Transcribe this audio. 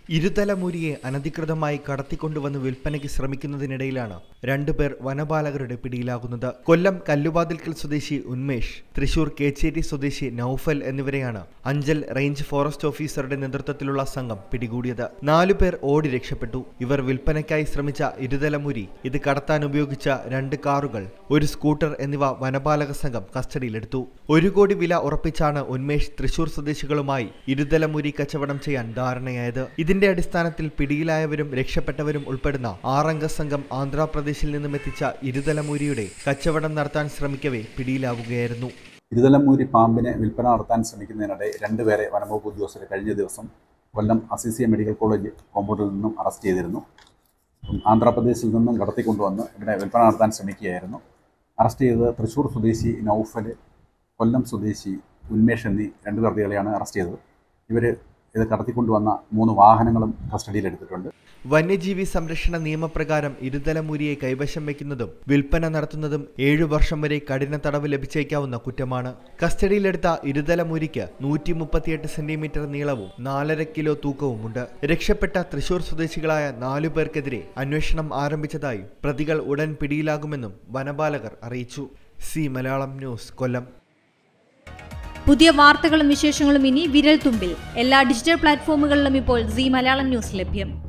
ഇരുതലമുരിയെ അനധികൃതമായി കടത്തിക്കൊണ്ടുവന്ന് വിൽപ്പനയ്ക്ക് ശ്രമിക്കുന്നതിനിടയിലാണ് രണ്ടുപേർ വനപാലകരുടെ പിടിയിലാകുന്നത് കൊല്ലം കല്ലുവാതിൽക്കൽ സ്വദേശി ഉന്മേഷ് തൃശൂർ കേച്ചേരി സ്വദേശി നൌഫൽ എന്നിവരെയാണ് അഞ്ചൽ റേഞ്ച് ഫോറസ്റ്റ് ഓഫീസറുടെ നേതൃത്വത്തിലുള്ള സംഘം പിടികൂടിയത് നാലുപേർ ഓടി രക്ഷപ്പെട്ടു ഇവർ വിൽപ്പനയ്ക്കായി ശ്രമിച്ച ഇരുതലമുരി ഇത് കടത്താൻ ഉപയോഗിച്ച രണ്ട് കാറുകൾ ഒരു സ്കൂട്ടർ എന്നിവ വനപാലക സംഘം കസ്റ്റഡിയിലെടുത്തു ഒരു കോടി വില ഉറപ്പിച്ചാണ് ഉന്മേഷ് തൃശൂർ സ്വദേശികളുമായി ഇരുതലമുരി കച്ചവടം ചെയ്യാൻ ധാരണയായത് ഇതിന്റെ അടിസ്ഥാനത്തിൽ പിടിയിലായവരും രക്ഷപ്പെട്ടവരും ഉൾപ്പെടുന്ന ആറംഗ സംഘം ആന്ധ്രാപ്രദേശിൽ നിന്നും എത്തിച്ച ഇരുതലമുരിയുടെ കച്ചവടം നടത്താൻ ശ്രമിക്കവേ പിടിയിലാവുകയായിരുന്നു ഇരുതലമൂരി പാമ്പിനെ വിൽപ്പന നടത്താൻ ശ്രമിക്കുന്നതിനിടെ രണ്ടുപേരെ വനംവകുപ്പ് ഉദ്യോഗസ്ഥർ കഴിഞ്ഞ ദിവസം കൊല്ലം അസിസിയ മെഡിക്കൽ കോളേജ് കോമ്പൗണ്ടിൽ നിന്നും അറസ്റ്റ് ചെയ്തിരുന്നു ഉം, ആന്ധ്രാപ്രദേശിൽ നിന്നും കടത്തിക്കൊണ്ടുവന്ന് ഇവിടെ വിൽപ്പന നടത്താൻ ശ്രമിക്കുകയായിരുന്നു അറസ്റ്റ് ചെയ്തത് തൃശ്ശൂർ സ്വദേശി നൌഫൽ കൊല്ലം സ്വദേശി ഉന്മേഷ് എന്നീ രണ്ട് പ്രതികളെയാണ് അറസ്റ്റ് ചെയ്തത് ഇവർ ഇത് കടത്തിക്കൊണ്ടുവന്ന മൂന്ന് വാഹനങ്ങളും കസ്റ്റഡിയിലെടുത്തിട്ടുണ്ട് വന്യജീവി സംരക്ഷണ നിയമപ്രകാരം ഇരുതലമുരിയെ കൈവശം വയ്ക്കുന്നതും വിൽപ്പന നടത്തുന്നതും ഏഴു വർഷം വരെ കഠിന തടവ് ലഭിച്ചേക്കാവുന്ന കുറ്റമാണ് കസ്റ്റഡിയിലെടുത്ത ഇരുതലമുരിക്ക് നൂറ്റി മുപ്പത്തിയെട്ട് സെന്റിമീറ്റർ നീളവും നാലര കിലോ തൂക്കവുമുണ്ട് രക്ഷപ്പെട്ട തൃശൂർ സ്വദേശികളായ നാലു പേർക്കെതിരെ അന്വേഷണം ആരംഭിച്ചതായും പ്രതികൾ ഉടൻ പിടിയിലാകുമെന്നും വനപാലകർ അറിയിച്ചു സി മലയാളം ന്യൂസ് കൊല്ലം പുതിയ വാർത്തകളും വിശേഷങ്ങളും ഇനി വിരൽ തുമ്പിൽ എല്ലാ ഡിജിറ്റൽ പ്ലാറ്റ്ഫോമുകളിലും ഇപ്പോൾ സി മലയാളം ന്യൂസ് ലഭ്യം